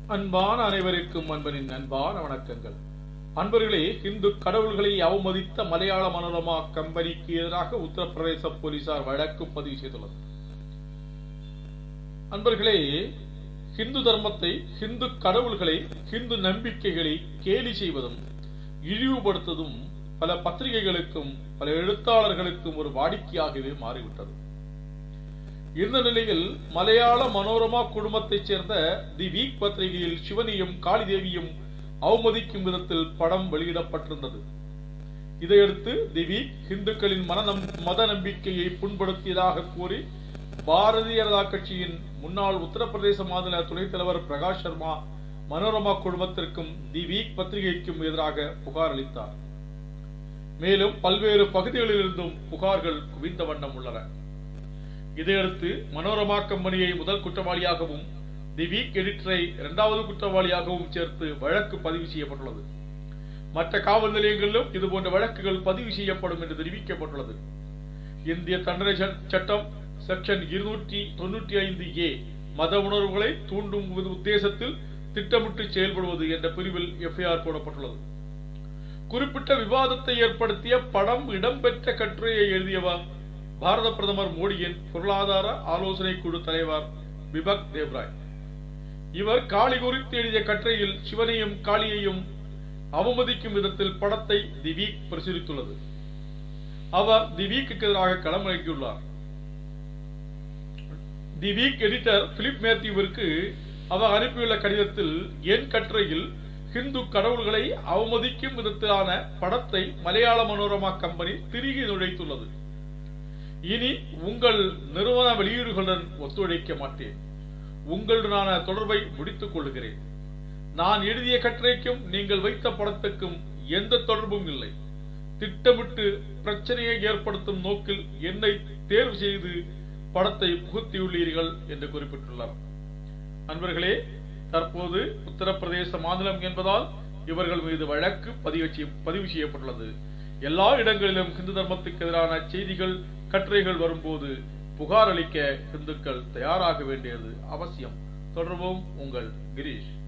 அன்பான அனைவருக்கும் அன்பனின் அன்பான வணக்கங்கள் அன்பர்களே இந்து கடவுள்களை அவமதித்த மலையாள மனோரமா கம்பெனிக்கு எதிராக உத்தரப்பிரதேச போலீசார் வழக்கு பதிவு செய்துள்ளது அன்பர்களே ஹிந்து தர்மத்தை ஹிந்து கடவுள்களை ஹிந்து நம்பிக்கைகளை கேலி செய்வதும் இழிவுபடுத்துவதும் பல பத்திரிகைகளுக்கும் பல எழுத்தாளர்களுக்கும் ஒரு வாடிக்கையாகவே மாறிவிட்டது இந்த நிலையில் மலையாள மனோரமா குடும்பத்தைச் சேர்ந்த தி வீக் பத்திரிகையில் சிவனியும் காளிதேவியும் அவமதிக்கும் விதத்தில் படம் வெளியிடப்பட்டிருந்தது இதையடுத்து தி வீக் இந்துக்களின் மன மத நம்பிக்கையை புண்படுத்தியதாக கூறி பாரதிய ஜனதா கட்சியின் முன்னாள் உத்தரப்பிரதேச மாநில துணைத் தலைவர் பிரகாஷ் சர்மா மனோரமா குழுமத்திற்கும் தி வீக் பத்திரிகைக்கும் எதிராக புகார் அளித்தார் மேலும் பல்வேறு பகுதிகளிலிருந்தும் புகார்கள் குவிந்த வண்ணம் உள்ளன இதையடுத்து மனோரமா கம்பெனியை முதல் குற்றவாளியாகவும் தி வீக் எடிட்டரை இரண்டாவது குற்றவாளியாகவும் சேர்த்து வழக்கு பதிவு செய்யப்பட்டுள்ளது மற்ற காவல் நிலையங்களிலும் இதுபோன்ற வழக்குகள் பதிவு செய்யப்படும் என்று தெரிவிக்கப்பட்டுள்ளது இந்திய தண்டனை சட்டம் செக்ஷன் இருநூற்றி தொன்னூற்றி ஐந்து ஏ மத உணர்வுகளை தூண்டும் உத்தேசத்தில் திட்டமிட்டு செயல்படுவது என்ற பிரிவில் எஃப்ஐஆர் போடப்பட்டுள்ளது குறிப்பிட்ட விவாதத்தை ஏற்படுத்திய படம் இடம்பெற்ற கட்டுரையை எழுதியவர் பாரத பிரதமர் மோடியின் பொருளாதார ஆலோசனை குழு தலைவர் விபக் தேவ்ராய் இவர் காளி குறித்து எழுதிய கட்டுரையில் சிவனையும் காளியையும் அவமதிக்கும் விதத்தில் படத்தை தி வீக் பிரசுரித்துள்ளது அவர் தி வீக்கு எதிராக களமிறக்கியுள்ளார் தி வீக் எடிட்டர் பிலிப் மேத்யூவிற்கு அவர் அனுப்பியுள்ள கடிதத்தில் என் கட்டுரையில் ஹிந்து கடவுள்களை அவமதிக்கும் விதத்திலான படத்தை மலையாள மனோரமா கம்பெனி திருகி நுழைத்துள்ளது இனி உங்கள் நிறுவன வெளியீடுகளுடன் ஒத்துழைக்க மாட்டேன் உங்களுடனான தொடர்பை முடித்துக் கொள்கிறேன் நான் எழுதிய கட்டுரைக்கும் நீங்கள் வைத்த படத்துக்கும் எந்த தொடர்பும் இல்லை திட்டமிட்டு பிரச்சனையை ஏற்படுத்தும் நோக்கில் என்னை தேர்வு செய்து படத்தை புகுத்தியுள்ளீர்கள் என்று குறிப்பிட்டுள்ளார் நண்பர்களே தற்போது உத்தரப்பிரதேச மாநிலம் என்பதால் இவர்கள் மீது வழக்கு பதிவு செய்யப்பட்டுள்ளது எல்லா இடங்களிலும் இந்து தர்மத்துக்கு எதிரான செய்திகள் கட்டுரைகள் வரும்போது புகார் அளிக்க இந்துக்கள் தயாராக வேண்டியது அவசியம் தொடர்வோம் உங்கள் கிரீஷ்